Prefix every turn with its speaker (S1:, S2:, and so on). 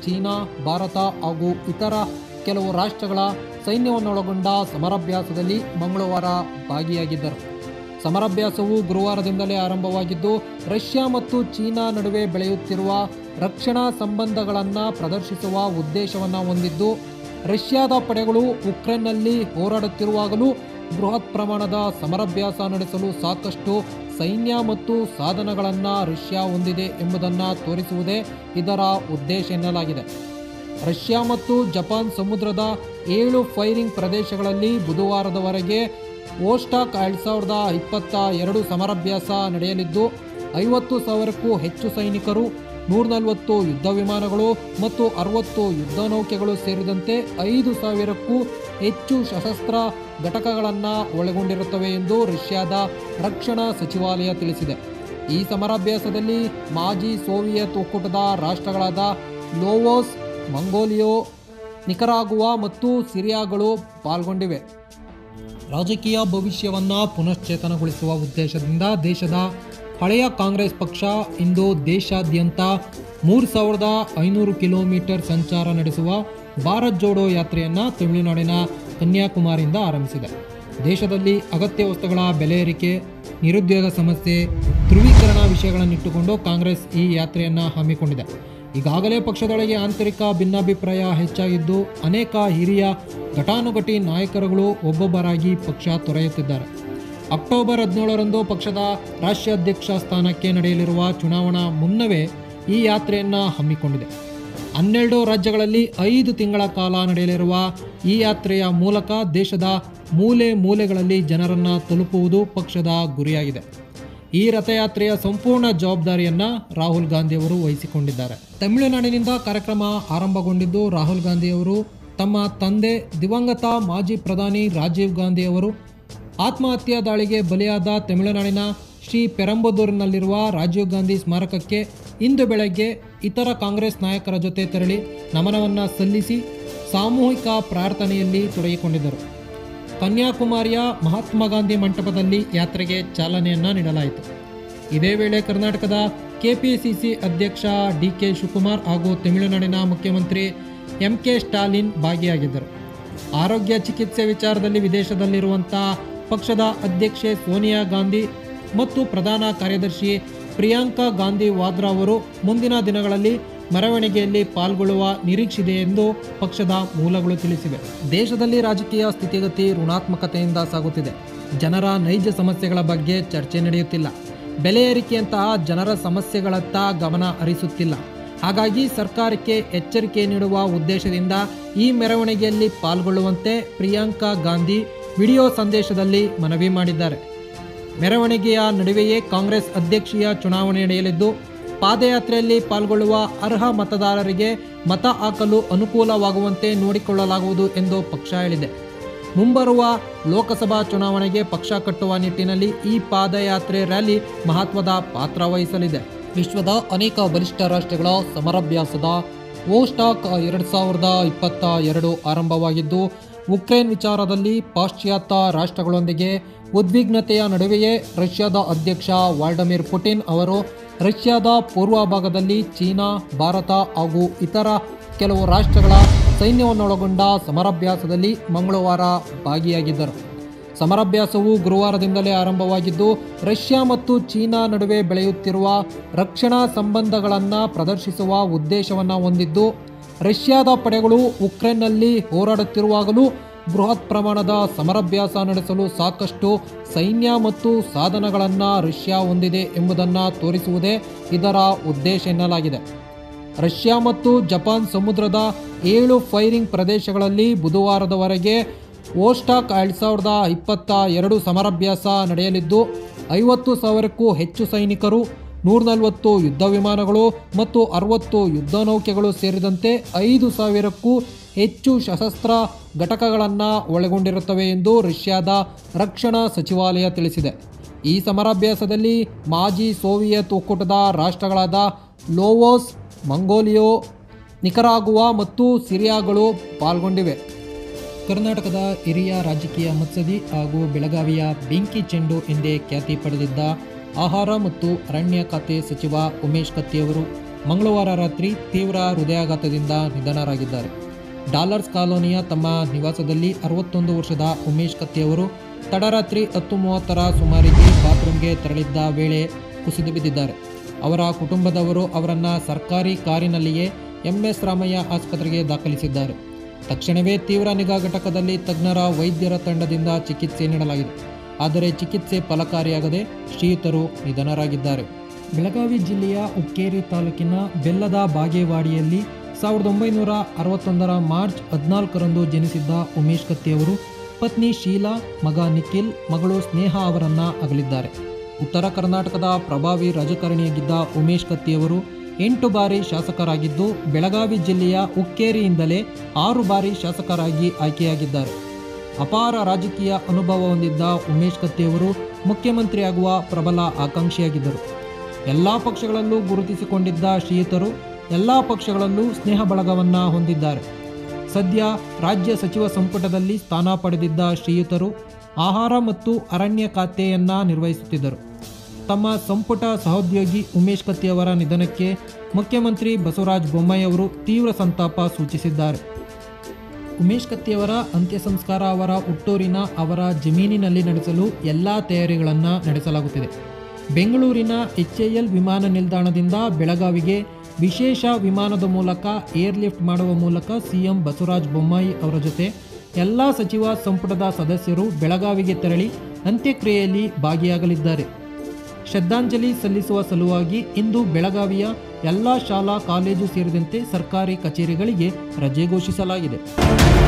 S1: China Bharat ಹಾಗೂ ಇತರ ಕೆಲವು ರಾಷ್ಟ್ರಗಳ ಸೈನ್ಯವನ್ನೊಳಗೊಂಡ ಸಮರಾಭ್ಯಾಸದಲ್ಲಿ ಮಂಗಳವಾರ ಭಾಗಿಯಾಗಿದ್ದರು ಸಮರಾಭ್ಯಾಸವು ಗುರುವಾರದಿಂದಲೇ ಆರಂಭವಾಗಿದ್ದು ರಷ್ಯಾ ಮತ್ತು ಚೀನಾ ನಡುವೆ ಬೆಳೆಯುತ್ತಿರುವ ರಕ್ಷಣಾ ಸಂಬಂಧಗಳನ್ನು ಪ್ರದರ್ಶಿಸುವ ಉದ್ದೇಶವನ್ನು ಹೊಂದಿದ್ದು ರಷ್ಯಾದ ಪಡೆಗಳು ಉಕ್ರೇನ್ನಲ್ಲಿ ಹೋರಾಡುತ್ತಿರುವಾಗಲೂ ಬೃಹತ್ ಪ್ರಮಾಣದ ಸಮರಾಭ್ಯಾಸ ನಡೆಸಲು ಸಾಕಷ್ಟು ಸೈನ್ಯ ಮತ್ತು ಸಾಧನಗಳನ್ನು ರಷ್ಯಾ ಹೊಂದಿದೆ ಎಂಬುದನ್ನು ತೋರಿಸುವುದೇ ಇದರ ಉದ್ದೇಶ ಎನ್ನಲಾಗಿದೆ ರಷ್ಯಾ ಮತ್ತು ಜಪಾನ್ ಸಮುದ್ರದ ಏಳು ಫೈರಿಂಗ್ ಪ್ರದೇಶಗಳಲ್ಲಿ ಬುಧವಾರದವರೆಗೆ ಓಸ್ಟಾಕ್ ಎರಡು ಸಾವಿರದ ಇಪ್ಪತ್ತ ಎರಡು ಸಮರಾಭ್ಯಾಸ ನಡೆಯಲಿದ್ದು ಐವತ್ತು ಸಾವಿರಕ್ಕೂ ಹೆಚ್ಚು ಸೈನಿಕರು ನೂರ ನಲವತ್ತು ಯುದ್ಧ ವಿಮಾನಗಳು ಮತ್ತು ಅರವತ್ತು ಯುದ್ಧ ನೌಕೆಗಳು ಸೇರಿದಂತೆ ಐದು ಸಾವಿರಕ್ಕೂ ಹೆಚ್ಚು ಸಶಸ್ತ್ರ ಘಟಕಗಳನ್ನು ಒಳಗೊಂಡಿರುತ್ತವೆ ಎಂದು ರಷ್ಯಾದ ರಕ್ಷಣಾ ಸಚಿವಾಲಯ ತಿಳಿಸಿದೆ ಈ ಸಮರಾಭ್ಯಾಸದಲ್ಲಿ ಮಾಜಿ ಸೋವಿಯತ್ ಒಕ್ಕೂಟದ ರಾಷ್ಟ್ರಗಳಾದ ಲೋವೋಸ್ ಮಂಗೋಲಿಯೋ ನಿಕರಾಗುವಾ ಮತ್ತು ಸಿರಿಯಾಗಳು ಪಾಲ್ಗೊಂಡಿವೆ ರಾಜಕೀಯ ಭವಿಷ್ಯವನ್ನು ಪುನಶ್ಚೇತನಗೊಳಿಸುವ ಉದ್ದೇಶದಿಂದ ದೇಶದ ಹಳೆಯ ಕಾಂಗ್ರೆಸ್ ಪಕ್ಷ ಇಂದು ದೇಶಾದ್ಯಂತ ಮೂರು ಸಾವಿರದ ಐನೂರು ಕಿಲೋಮೀಟರ್ ಸಂಚಾರ ನಡೆಸುವ ಭಾರತ್ ಜೋಡೋ ಯಾತ್ರೆಯನ್ನು ತಮಿಳುನಾಡಿನ ಕನ್ಯಾಕುಮಾರಿಯಿಂದ ಆರಂಭಿಸಿದೆ ದೇಶದಲ್ಲಿ ಅಗತ್ಯ ವಸ್ತುಗಳ ಬೆಲೆ ಏರಿಕೆ ನಿರುದ್ಯೋಗ ಸಮಸ್ಯೆ ಧ್ರುವೀಕರಣ ವಿಷಯಗಳನ್ನಿಟ್ಟುಕೊಂಡು ಕಾಂಗ್ರೆಸ್ ಈ ಯಾತ್ರೆಯನ್ನು ಹಮ್ಮಿಕೊಂಡಿದೆ ಈಗಾಗಲೇ ಪಕ್ಷದೊಳಗೆ ಆಂತರಿಕ ಭಿನ್ನಾಭಿಪ್ರಾಯ ಹೆಚ್ಚಾಗಿದ್ದು ಅನೇಕ ಹಿರಿಯ ಘಟಾನುಘಟಿ ನಾಯಕರುಗಳು ಒಬ್ಬೊಬ್ಬರಾಗಿ ಪಕ್ಷ ತೊರೆಯುತ್ತಿದ್ದಾರೆ ಅಕ್ಟೋಬರ್ ಹದಿನೇಳರಂದು ಪಕ್ಷದ ರಾಷ್ಟ್ರಾಧ್ಯಕ್ಷ ಸ್ಥಾನಕ್ಕೆ ನಡೆಯಲಿರುವ ಚುನಾವಣಾ ಮುನ್ನವೇ ಈ ಯಾತ್ರೆಯನ್ನು ಹಮ್ಮಿಕೊಂಡಿದೆ ಹನ್ನೆರಡು ರಾಜ್ಯಗಳಲ್ಲಿ ಐದು ತಿಂಗಳ ಕಾಲ ನಡೆಯಲಿರುವ ಈ ಯಾತ್ರೆಯ ಮೂಲಕ ದೇಶದ ಮೂಲೆ ಮೂಲೆಗಳಲ್ಲಿ ಜನರನ್ನು ತಲುಪುವುದು ಪಕ್ಷದ ಗುರಿಯಾಗಿದೆ ಈ ರಥಯಾತ್ರೆಯ ಸಂಪೂರ್ಣ ಜವಾಬ್ದಾರಿಯನ್ನ ರಾಹುಲ್ ಗಾಂಧಿ ಅವರು ವಹಿಸಿಕೊಂಡಿದ್ದಾರೆ ತಮಿಳುನಾಡಿನಿಂದ ಕಾರ್ಯಕ್ರಮ ಆರಂಭಗೊಂಡಿದ್ದು ರಾಹುಲ್ ಗಾಂಧಿ ಅವರು ತಮ್ಮ ತಂದೆ ದಿವಂಗತ ಮಾಜಿ ಪ್ರಧಾನಿ ರಾಜೀವ್ ಗಾಂಧಿ ಅವರು ಆತ್ಮಹತ್ಯಾ ದಾಳಿಗೆ ಬಲಿಯಾದ ತಮಿಳುನಾಡಿನ ಶ್ರೀ ಪೆರಂಬದೂರಿನಲ್ಲಿರುವ ರಾಜೀವ್ ಗಾಂಧಿ ಸ್ಮಾರಕಕ್ಕೆ ಇಂದು ಬೆಳಗ್ಗೆ ಇತರ ಕಾಂಗ್ರೆಸ್ ನಾಯಕರ ಜೊತೆ ತೆರಳಿ ನಮನವನ್ನು ಸಲ್ಲಿಸಿ ಸಾಮೂಹಿಕ ಪ್ರಾರ್ಥನೆಯಲ್ಲಿ ತೊಡಗಿಕೊಂಡಿದ್ದರು ಕನ್ಯಾಕುಮಾರಿಯ ಮಹಾತ್ಮ ಗಾಂಧಿ ಮಂಟಪದಲ್ಲಿ ಯಾತ್ರೆಗೆ ಚಾಲನೆಯನ್ನ ನೀಡಲಾಯಿತು ಇದೇ ವೇಳೆ ಕರ್ನಾಟಕದ ಕೆಪಿಸಿಸಿ ಅಧ್ಯಕ್ಷ ಡಿ ಕೆ ಶಿವಕುಮಾರ್ ಹಾಗೂ ತಮಿಳುನಾಡಿನ ಮುಖ್ಯಮಂತ್ರಿ ಎಂ ಕೆ ಸ್ಟಾಲಿನ್ ಭಾಗಿಯಾಗಿದ್ದರು ಆರೋಗ್ಯ ಚಿಕಿತ್ಸೆ ವಿಚಾರದಲ್ಲಿ ವಿದೇಶದಲ್ಲಿರುವಂಥ ಪಕ್ಷದ ಅಧ್ಯಕ್ಷೆ ಸೋನಿಯಾ ಗಾಂಧಿ ಮತ್ತು ಪ್ರಧಾನ ಕಾರ್ಯದರ್ಶಿ ಪ್ರಿಯಾಂಕಾ ಗಾಂಧಿ ವಾದ್ರಾ ಅವರು ಮುಂದಿನ ದಿನಗಳಲ್ಲಿ ಮೆರವಣಿಗೆಯಲ್ಲಿ ಪಾಲ್ಗೊಳ್ಳುವ ನಿರೀಕ್ಷಿದೆ ಎಂದು ಪಕ್ಷದ ಮೂಲಗಳು ತಿಳಿಸಿವೆ ದೇಶದಲ್ಲಿ ರಾಜಕೀಯ ಸ್ಥಿತಿಗತಿ ಋಣಾತ್ಮಕತೆಯಿಂದ ಸಾಗುತ್ತಿದೆ ಜನರ ನೈಜ ಸಮಸ್ಯೆಗಳ ಬಗ್ಗೆ ಚರ್ಚೆ ನಡೆಯುತ್ತಿಲ್ಲ ಬೆಲೆ ಏರಿಕೆಯಂತಹ ಜನರ ಸಮಸ್ಯೆಗಳತ್ತ ಗಮನ ಹರಿಸುತ್ತಿಲ್ಲ ಹಾಗಾಗಿ ಸರ್ಕಾರಕ್ಕೆ ಎಚ್ಚರಿಕೆ ನೀಡುವ ಉದ್ದೇಶದಿಂದ ಈ ಮೆರವಣಿಗೆಯಲ್ಲಿ ಪಾಲ್ಗೊಳ್ಳುವಂತೆ ಪ್ರಿಯಾಂಕಾ ಗಾಂಧಿ ವಿಡಿಯೋ ಸಂದೇಶದಲ್ಲಿ ಮನವಿ ಮಾಡಿದ್ದಾರೆ ಮೆರವಣಿಗೆಯ ನಡುವೆಯೇ ಕಾಂಗ್ರೆಸ್ ಅಧ್ಯಕ್ಷೀಯ ಚುನಾವಣೆ ನಡೆಯಲಿದ್ದು ಪಾದಯಾತ್ರೆಯಲ್ಲಿ ಪಾಲ್ಗೊಳ್ಳುವ ಅರ್ಹ ಮತದಾರರಿಗೆ ಮತ ಹಾಕಲು ಅನುಕೂಲವಾಗುವಂತೆ ನೋಡಿಕೊಳ್ಳಲಾಗುವುದು ಎಂದು ಪಕ್ಷ ಹೇಳಿದೆ ಮುಂಬರುವ ಲೋಕಸಭಾ ಚುನಾವಣೆಗೆ ಪಕ್ಷ ಕಟ್ಟುವ ನಿಟ್ಟಿನಲ್ಲಿ ಈ ಪಾದಯಾತ್ರೆ ರ್ಯಾಲಿ ಮಹತ್ವದ ಪಾತ್ರ ವಹಿಸಲಿದೆ ವಿಶ್ವದ ಅನೇಕ ಬಲಿಷ್ಠ ರಾಷ್ಟ್ರಗಳ ಸಮರಾಭ್ಯಾಸದ ಓಸ್ಟಾಕ್ ಎರಡು ಸಾವಿರದ ಇಪ್ಪತ್ತ ಎರಡು ಆರಂಭವಾಗಿದ್ದು ಉಕ್ರೇನ್ ವಿಚಾರದಲ್ಲಿ ಪಾಶ್ಚಾತ್ಯ ರಾಷ್ಟ್ರಗಳೊಂದಿಗೆ ಉದ್ವಿಗ್ನತೆಯ ನಡುವೆಯೇ ರಷ್ಯಾದ ಅಧ್ಯಕ್ಷ ವಾಲ್ಡಮಿರ್ ಪುಟಿನ್ ಅವರು ರಷ್ಯಾದ ಪೂರ್ವ ಭಾಗದಲ್ಲಿ ಚೀನಾ ಭಾರತ ಹಾಗೂ ಇತರ ಕೆಲವು ರಾಷ್ಟ್ರಗಳ ಸೈನ್ಯವನ್ನೊಳಗೊಂಡ ಸಮರಾಭ್ಯಾಸದಲ್ಲಿ ಮಂಗಳವಾರ ಭಾಗಿಯಾಗಿದ್ದರು ಸಮರಾಭ್ಯಾಸವು ಗುರುವಾರದಿಂದಲೇ ಆರಂಭವಾಗಿದ್ದು ರಷ್ಯಾ ಮತ್ತು ಚೀನಾ ನಡುವೆ ಬೆಳೆಯುತ್ತಿರುವ ರಕ್ಷಣಾ ಸಂಬಂಧಗಳನ್ನು ಪ್ರದರ್ಶಿಸುವ ಉದ್ದೇಶವನ್ನು ಹೊಂದಿದ್ದು ರಷ್ಯಾದ ಪಡೆಗಳು ಉಕ್ರೇನ್ನಲ್ಲಿ ಹೋರಾಡುತ್ತಿರುವಾಗಲೂ ಬೃಹತ್ ಪ್ರಮಾಣದ ಸಮರಾಭ್ಯಾಸ ನಡೆಸಲು ಸಾಕಷ್ಟು ಸೈನ್ಯ ಮತ್ತು ಸಾಧನಗಳನ್ನು ರಷ್ಯಾ ಹೊಂದಿದೆ ಎಂಬುದನ್ನು ತೋರಿಸುವುದೇ ಇದರ ಉದ್ದೇಶ ಎನ್ನಲಾಗಿದೆ ರಷ್ಯಾ ಮತ್ತು ಜಪಾನ್ ಸಮುದ್ರದ ಏಳು ಫೈರಿಂಗ್ ಪ್ರದೇಶಗಳಲ್ಲಿ ಬುಧವಾರದವರೆಗೆ ಓಸ್ಟಾಕ್ ಎರಡು ಸಾವಿರದ ಇಪ್ಪತ್ತ ಎರಡು ಸಮರಾಭ್ಯಾಸ ನಡೆಯಲಿದ್ದು ಐವತ್ತು ಸಾವಿರಕ್ಕೂ ಹೆಚ್ಚು ಸೈನಿಕರು ನೂರ ನಲವತ್ತು ಯುದ್ಧ ವಿಮಾನಗಳು ಮತ್ತು ಅರವತ್ತು ಯುದ್ಧ ನೌಕೆಗಳು ಸೇರಿದಂತೆ ಐದು ಸಾವಿರಕ್ಕೂ ಹೆಚ್ಚು ಸಶಸ್ತ್ರ ಘಟಕಗಳನ್ನು ಒಳಗೊಂಡಿರುತ್ತವೆ ಎಂದು ರಷ್ಯಾದ ರಕ್ಷಣಾ ಸಚಿವಾಲಯ ತಿಳಿಸಿದೆ ಈ ಸಮರಾಭ್ಯಾಸದಲ್ಲಿ ಮಾಜಿ ಸೋವಿಯತ್ ಒಕ್ಕೂಟದ ರಾಷ್ಟ್ರಗಳಾದ ಲೋವೋಸ್ ಮಂಗೋಲಿಯೋ ನಿಕರಾಗುವಾ ಮತ್ತು ಸಿರಿಯಾಗಳು ಪಾಲ್ಗೊಂಡಿವೆ ಕರ್ನಾಟಕದ ಹಿರಿಯ ರಾಜಕೀಯ ಮುತ್ಸದಿ ಹಾಗೂ ಬೆಳಗಾವಿಯ ಬೆಂಕಿ ಚೆಂಡು ಎಂದೇ ಖ್ಯಾತಿ ಪಡೆದಿದ್ದ ಆಹಾರ ಮತ್ತು ಅರಣ್ಯ ಖಾತೆ ಸಚಿವ ಉಮೇಶ್ ಕತ್ತಿಯವರು ಮಂಗಳವಾರ ರಾತ್ರಿ ತೀವ್ರ ಹೃದಯಾಘಾತದಿಂದ ನಿಧನರಾಗಿದ್ದಾರೆ ಡಾಲರ್ಸ್ ಕಾಲೋನಿಯ ತಮ್ಮ ನಿವಾಸದಲ್ಲಿ ಅರವತ್ತೊಂದು ವರ್ಷದ ಉಮೇಶ್ ಕತ್ತಿಯವರು ತಡರಾತ್ರಿ ಹತ್ತು ಮೂವತ್ತರ ಸುಮಾರಿಗೆ ಬಾತ್ರೂಮ್ಗೆ ತೆರಳಿದ್ದ ವೇಳೆ ಕುಸಿದು ಬಿದ್ದಿದ್ದಾರೆ ಅವರ ಕುಟುಂಬದವರು ಅವರನ್ನು ಸರ್ಕಾರಿ ಕಾರಿನಲ್ಲಿಯೇ ಎಂಎಸ್ ರಾಮಯ್ಯ ಆಸ್ಪತ್ರೆಗೆ ದಾಖಲಿಸಿದ್ದಾರೆ ತಕ್ಷಣವೇ ತೀವ್ರ ನಿಗಾ ಘಟಕದಲ್ಲಿ ತಜ್ಞರ ವೈದ್ಯರ ತಂಡದಿಂದ ಚಿಕಿತ್ಸೆ ನೀಡಲಾಗಿದೆ ಆದರೆ ಚಿಕಿತ್ಸೆ ಫಲಕಾರಿಯಾಗದೆ ಶ್ರೀಯುತರು ನಿಧನರಾಗಿದ್ದಾರೆ ಬೆಳಗಾವಿ ಜಿಲ್ಲೆಯ ಉಕ್ಕೇರಿ ತಾಲೂಕಿನ ಬೆಲ್ಲದ ಬಾಗೇವಾಡಿಯಲ್ಲಿ ಸಾವಿರದ ಒಂಬೈನೂರ ಅರವತ್ತೊಂದರ ಮಾರ್ಚ್ ಹದಿನಾಲ್ಕರಂದು ಜನಿಸಿದ್ದ ಉಮೇಶ್ ಕತ್ತಿಯವರು ಪತ್ನಿ ಶೀಲಾ ಮಗ ನಿಖಿಲ್ ಮಗಳು ಸ್ನೇಹ ಅವರನ್ನ ಅಗಲಿದ್ದಾರೆ ಉತ್ತರ ಕರ್ನಾಟಕದ ಪ್ರಭಾವಿ ರಾಜಕಾರಣಿಯಾಗಿದ್ದ ಉಮೇಶ್ ಕತ್ತಿಯವರು ಎಂಟು ಬಾರಿ ಶಾಸಕರಾಗಿದ್ದು ಬೆಳಗಾವಿ ಜಿಲ್ಲೆಯ ಉಕ್ಕೇರಿಯಿಂದಲೇ ಆರು ಬಾರಿ ಶಾಸಕರಾಗಿ ಆಯ್ಕೆಯಾಗಿದ್ದಾರೆ ಅಪಾರ ರಾಜಕೀಯ ಅನುಭವ ಹೊಂದಿದ್ದ ಉಮೇಶ್ ಕತ್ತಿಯವರು ಮುಖ್ಯಮಂತ್ರಿಯಾಗುವ ಪ್ರಬಲ ಆಕಾಂಕ್ಷಿಯಾಗಿದ್ದರು ಎಲ್ಲ ಪಕ್ಷಗಳಲ್ಲೂ ಗುರುತಿಸಿಕೊಂಡಿದ್ದ ಶ್ರೀಯುತರು ಎಲ್ಲ ಪಕ್ಷಗಳಲ್ಲೂ ಸ್ನೇಹ ಬಳಗವನ್ನು ಹೊಂದಿದ್ದಾರೆ ಸದ್ಯ ರಾಜ್ಯ ಸಚಿವ ಸಂಪುಟದಲ್ಲಿ ಸ್ಥಾನ ಪಡೆದಿದ್ದ ಶ್ರೀಯುತರು ಆಹಾರ ಮತ್ತು ಅರಣ್ಯ ಖಾತೆಯನ್ನ ನಿರ್ವಹಿಸುತ್ತಿದ್ದರು ತಮ್ಮ ಸಂಪುಟ ಸಹೋದ್ಯೋಗಿ ಉಮೇಶ್ ಕತ್ತಿಯವರ ನಿಧನಕ್ಕೆ ಮುಖ್ಯಮಂತ್ರಿ ಬಸವರಾಜ ಬೊಮ್ಮಾಯಿ ಅವರು ತೀವ್ರ ಸಂತಾಪ ಸೂಚಿಸಿದ್ದಾರೆ ಉಮೇಶ್ ಕತ್ತಿಯವರ ಅಂತ್ಯ ಸಂಸ್ಕಾರ ಅವರ ಹುಟ್ಟೂರಿನ ಅವರ ಜಮೀನಿನಲ್ಲಿ ನಡೆಸಲು ಎಲ್ಲ ತಯಾರಿಗಳನ್ನು ನಡೆಸಲಾಗುತ್ತಿದೆ ಬೆಂಗಳೂರಿನ ಎಚ್ ಎಲ್ ವಿಮಾನ ನಿಲ್ದಾಣದಿಂದ ಬೆಳಗಾವಿಗೆ ವಿಶೇಷ ವಿಮಾನದ ಮೂಲಕ ಏರ್ಲಿಫ್ಟ್ ಮಾಡುವ ಮೂಲಕ ಸಿಎಂ ಬಸವರಾಜ ಬೊಮ್ಮಾಯಿ ಅವರ ಜೊತೆ ಎಲ್ಲ ಸಚಿವ ಸಂಪುಟದ ಸದಸ್ಯರು ಬೆಳಗಾವಿಗೆ ತೆರಳಿ ಅಂತ್ಯಕ್ರಿಯೆಯಲ್ಲಿ ಭಾಗಿಯಾಗಲಿದ್ದಾರೆ ಶ್ರದ್ಧಾಂಜಲಿ ಸಲ್ಲಿಸುವ ಸಲುವಾಗಿ ಇಂದು ಬೆಳಗಾವಿಯ ಎಲ್ಲ ಶಾಲಾ ಕಾಲೇಜು ಸೇರಿದಂತೆ ಸರ್ಕಾರಿ ಕಚೇರಿಗಳಿಗೆ ರಜೆ ಘೋಷಿಸಲಾಗಿದೆ